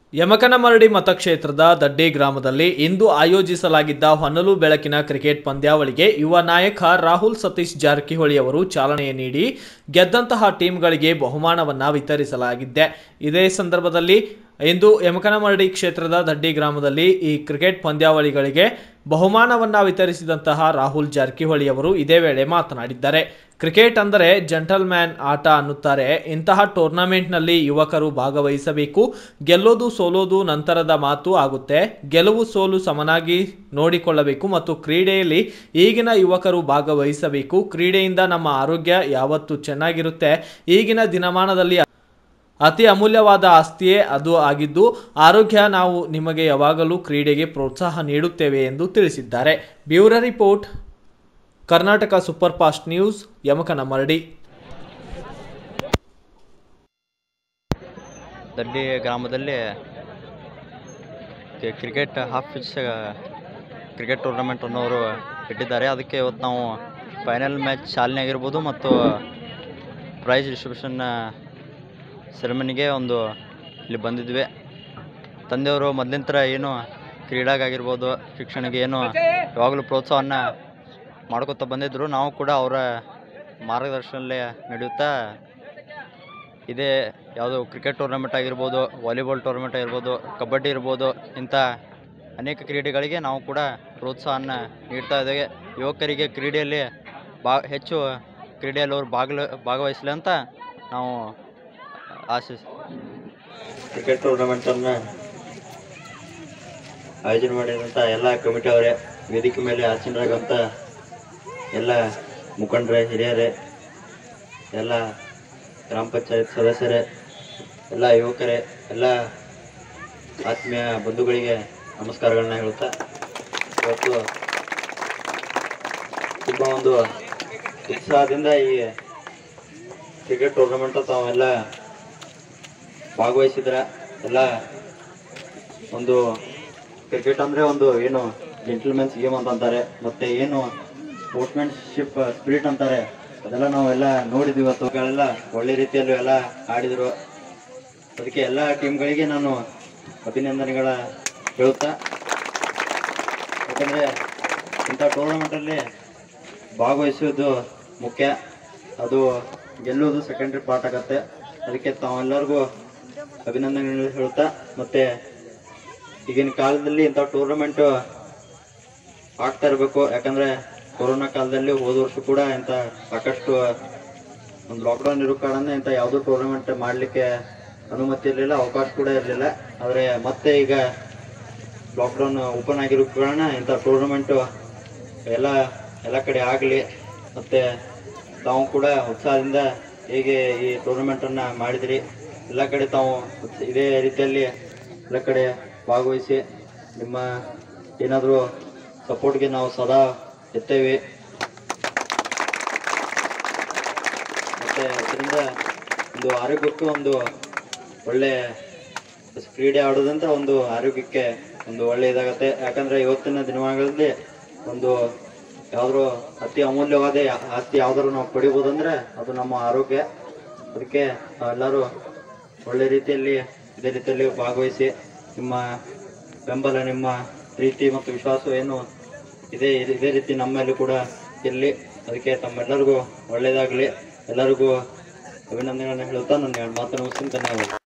ಯಮಕನಮರಡಿ ಮತಕ್ಷೇತ್ರದ ದಡ್ಡಿ ಗ್ರಾಮದಲ್ಲಿ ಇಂದು ಆಯೋಜಿಸಲಾಗಿದ್ದ ಹೊನಲು ಬೆಳಕಿನ ಕ್ರಿಕೆಟ್ ಪಂದ್ಯಾವಳಿಗೆ ಯುವ ನಾಯಕ ರಾಹುಲ್ ಸತೀಶ್ ಜಾರಕಿಹೊಳಿ ಅವರು ಚಾಲನೆ ನೀಡಿ ಗೆದ್ದಂತಹ ಟೀಮ್ಗಳಿಗೆ ಬಹುಮಾನವನ್ನ ವಿತರಿಸಲಾಗಿದೆ ಇದೇ ಸಂದರ್ಭದಲ್ಲಿ ಇಂದು ಯಮಕನಮರಡಿ ಕ್ಷೇತ್ರದ ದಡ್ಡಿ ಗ್ರಾಮದಲ್ಲಿ ಈ ಕ್ರಿಕೆಟ್ ಪಂದ್ಯಾವಳಿಗಳಿಗೆ ಬಹುಮಾನವನ್ನ ವಿತರಿಸಿದಂತಹ ರಾಹುಲ್ ಜಾರಕಿಹೊಳಿ ಅವರು ಇದೇ ವೇಳೆ ಮಾತನಾಡಿದ್ದಾರೆ ಕ್ರಿಕೆಟ್ ಅಂದರೆ ಜೆಂಟಲ್ ಮ್ಯಾನ್ ಆಟ ಅನ್ನುತ್ತಾರೆ ಇಂತಹ ಟೂರ್ನಮೆಂಟ್ನಲ್ಲಿ ಯುವಕರು ಭಾಗವಹಿಸಬೇಕು ಗೆಲ್ಲೋದು ಸೋಲೋದು ನಂತರದ ಮಾತು ಆಗುತ್ತೆ ಗೆಲುವು ಸೋಲು ಸಮನಾಗಿ ನೋಡಿಕೊಳ್ಳಬೇಕು ಮತ್ತು ಕ್ರೀಡೆಯಲ್ಲಿ ಈಗಿನ ಯುವಕರು ಭಾಗವಹಿಸಬೇಕು ಕ್ರೀಡೆಯಿಂದ ನಮ್ಮ ಆರೋಗ್ಯ ಯಾವತ್ತು ಚೆನ್ನಾಗಿರುತ್ತೆ ಈಗಿನ ದಿನಮಾನದಲ್ಲಿ ಅತಿ ಅಮೂಲ್ಯವಾದ ಆಸ್ತಿಯೇ ಅದು ಆಗಿದ್ದು ಆರೋಗ್ಯ ನಾವು ನಿಮಗೆ ಯಾವಾಗಲೂ ಕ್ರೀಡೆಗೆ ಪ್ರೋತ್ಸಾಹ ನೀಡುತ್ತೇವೆ ಎಂದು ತಿಳಿಸಿದ್ದಾರೆ bureau report Karnataka super fast news Yamakanmardi Daddi ಗ್ರಾಮದಲ್ಲಿ ಕೆ- cricket half pitch cricket tournament ಅನ್ನೋರು ಇಟ್ಟಿದ್ದಾರೆ ಅದಕ್ಕೆ ಇವತ್ತು ನಾವು ಫೈನಲ್ ಮ್ಯಾಚ್ ಚಾಲನೆ ಆಗಿರ್ಬೋದು ಮತ್ತು ಪ್ರೈಸ್ ಡಿಸ್ಟ್ರಿಬ್ಯೂಷನ್ ಸೆರೆಮನಿಗೆ ಒಂದು ಇಲ್ಲಿ ಬಂದಿದ್ವಿ ತಂದೆಯವರು ಮೊದಲಿನ ಥರ ಏನು ಕ್ರೀಡಾಗಾಗಿರ್ಬೋದು ಶಿಕ್ಷಣಕ್ಕೆ ಏನು ಯಾವಾಗಲೂ ಪ್ರೋತ್ಸಾಹವನ್ನು ಮಾಡ್ಕೊತಾ ಬಂದಿದ್ದರು ನಾವು ಕೂಡ ಅವರ ಮಾರ್ಗದರ್ಶನಲ್ಲೇ ನಡೆಯುತ್ತಾ ಇದೇ ಯಾವುದು ಕ್ರಿಕೆಟ್ ಟೂರ್ನಮೆಂಟ್ ಆಗಿರ್ಬೋದು ವಾಲಿಬಾಲ್ ಟೂರ್ನಮೆಂಟ್ ಆಗಿರ್ಬೋದು ಕಬಡ್ಡಿ ಇರ್ಬೋದು ಇಂಥ ಅನೇಕ ಕ್ರೀಡೆಗಳಿಗೆ ನಾವು ಕೂಡ ಪ್ರೋತ್ಸಾಹನ ನೀಡ್ತಾ ಇದ್ದೇವೆ ಯುವಕರಿಗೆ ಕ್ರೀಡೆಯಲ್ಲಿ ಬಾ ಹೆಚ್ಚು ಕ್ರೀಡೆಯಲ್ಲಿ ಅವರು ಭಾಗಲ ಭಾಗವಹಿಸಲಿ ಅಂತ ನಾವು ಆಶಿಸ್ ಕ್ರಿಕೆಟ್ ಟೂರ್ನಮೆಂಟನ್ನು ಆಯೋಜನೆ ಮಾಡಿದಂಥ ಎಲ್ಲ ಕಮಿಟಿ ಅವರೇ ವೇದಿಕೆ ಮೇಲೆ ಆಸೀನರಾಗಂಥ ಎಲ್ಲ ಮುಖಂಡರೇ ಹಿರಿಯರೇ ಎಲ್ಲ ಗ್ರಾಮ ಪಂಚಾಯತ್ ಸದಸ್ಯರೇ ಎಲ್ಲ ಯುವಕರೇ ಎಲ್ಲ ಆತ್ಮೀಯ ಬಂಧುಗಳಿಗೆ ನಮಸ್ಕಾರಗಳನ್ನ ಹೇಳುತ್ತಾ ಇವತ್ತು ತುಂಬ ಒಂದು ಉತ್ಸಾಹದಿಂದ ಈ ಕ್ರಿಕೆಟ್ ಟೂರ್ನಮೆಂಟ್ ತಾವೆಲ್ಲ ಭಾಗವಹಿಸಿದ್ರ ಎಲ್ಲ ಒಂದು ಕ್ರಿಕೆಟ್ ಅಂದರೆ ಒಂದು ಏನು ಜೆಂಟಲ್ಮೆನ್ಸ್ ಗೇಮ್ ಅಂತ ಅಂತಾರೆ ಮತ್ತೆ ಏನು ಸ್ಪೋರ್ಟ್ಸ್ಮ್ಯಾನ್ಶಿಪ್ ಸ್ಪಿರಿಟ್ ಅಂತಾರೆ ಅದೆಲ್ಲ ನಾವೆಲ್ಲ ನೋಡಿದ್ವಿ ಇವತ್ತು ಅವುಗಳೆಲ್ಲ ಒಳ್ಳೆ ರೀತಿಯಲ್ಲಿ ಎಲ್ಲ ಆಡಿದರು ಅದಕ್ಕೆ ಎಲ್ಲ ಟೀಮ್ಗಳಿಗೆ ನಾನು ಅಭಿನಂದನೆಗಳ ಹೇಳುತ್ತಾ ಯಾಕಂದರೆ ಇಂಥ ಟೂರ್ನಮೆಂಟಲ್ಲಿ ಭಾಗವಹಿಸೋದು ಮುಖ್ಯ ಅದು ಗೆಲ್ಲೋದು ಸೆಕೆಂಡ್ರಿ ಪಾರ್ಟ್ ಆಗತ್ತೆ ಅದಕ್ಕೆ ತಾವೆಲ್ಲರಿಗೂ ಅಭಿನಂದನೆಗಳು ಹೇಳುತ್ತಾ ಮತ್ತೆ ಈಗಿನ ಕಾಲದಲ್ಲಿ ಇಂಥ ಟೂರ್ನಮೆಂಟ್ ಆಗ್ತಾ ಇರಬೇಕು ಯಾಕಂದ್ರೆ ಕೊರೋನಾ ಕಾಲದಲ್ಲಿ ಹೋದ ವರ್ಷ ಕೂಡ ಇಂಥ ಸಾಕಷ್ಟು ಒಂದು ಲಾಕ್ಡೌನ್ ಇರೋ ಕಾರಣ ಇಂಥ ಯಾವುದೂ ಟೂರ್ನಮೆಂಟ್ ಮಾಡಲಿಕ್ಕೆ ಅನುಮತಿ ಇರಲಿಲ್ಲ ಅವಕಾಶ ಕೂಡ ಇರಲಿಲ್ಲ ಆದರೆ ಮತ್ತೆ ಈಗ ಲಾಕ್ಡೌನ್ ಓಪನ್ ಆಗಿರೋ ಕಾರಣ ಇಂಥ ಟೂರ್ನಮೆಂಟ್ ಎಲ್ಲ ಎಲ್ಲ ಕಡೆ ಆಗಲಿ ಮತ್ತು ತಾವು ಕೂಡ ಉತ್ಸಾಹದಿಂದ ಹೇಗೆ ಈ ಟೂರ್ನಮೆಂಟನ್ನು ಮಾಡಿದಿರಿ ಎಲ್ಲ ಕಡೆ ತಾವು ಇದೇ ರೀತಿಯಲ್ಲಿ ಎಲ್ಲ ಕಡೆ ಭಾಗವಹಿಸಿ ನಿಮ್ಮ ಏನಾದರೂ ಸಪೋರ್ಟ್ಗೆ ನಾವು ಸದಾ ಇರ್ತೇವೆ ಮತ್ತು ಅದರಿಂದ ಒಂದು ಆರೋಗ್ಯಕ್ಕೂ ಒಂದು ಒಳ್ಳೆ ಕ್ರೀಡೆ ಆಡೋದಂತ ಒಂದು ಆರೋಗ್ಯಕ್ಕೆ ಒಂದು ಒಳ್ಳೆ ಇದಾಗತ್ತೆ ಯಾಕಂದ್ರೆ ಇವತ್ತಿನ ದಿನಮಾನಗಳಲ್ಲಿ ಒಂದು ಯಾವ್ದಾದ್ರು ಅತಿ ಅಮೂಲ್ಯವಾದ ಯಾ- ಆಸ್ತಿ ಯಾವ್ದಾದ್ರು ನಾವು ಪಡಿಬೋದಂದ್ರೆ ಅದು ನಮ್ಮ ಆರೋಗ್ಯ ಅದಕ್ಕೆ ನಾವೆಲ್ಲರೂ ಒಳ್ಳೆ ರೀತಿಯಲ್ಲಿ ಇದೇ ರೀತಿಯಲ್ಲಿ ಭಾಗವಹಿಸಿ ನಿಮ್ಮ ಬೆಂಬಲ ನಿಮ್ಮ ಪ್ರೀತಿ ಮತ್ತು ವಿಶ್ವಾಸ ಏನು ಇದೇ ಇದೇ ರೀತಿ ನಮ್ಮಲ್ಲಿ ಕೂಡ ಇರಲಿ ಅದಕ್ಕೆ ತಮ್ಮೆಲ್ಲರಿಗೂ ಒಳ್ಳೆಯದಾಗಲಿ ಎಲ್ಲರಿಗೂ ಅಭಿನಂದನೆಗಳನ್ನು ಹೇಳುತ್ತಾ ನನ್ನ ಎರಡು ಮಾತನ್ನು ಮುಗಿಸ್ತೀನಿ ಧನ್ಯವಾದ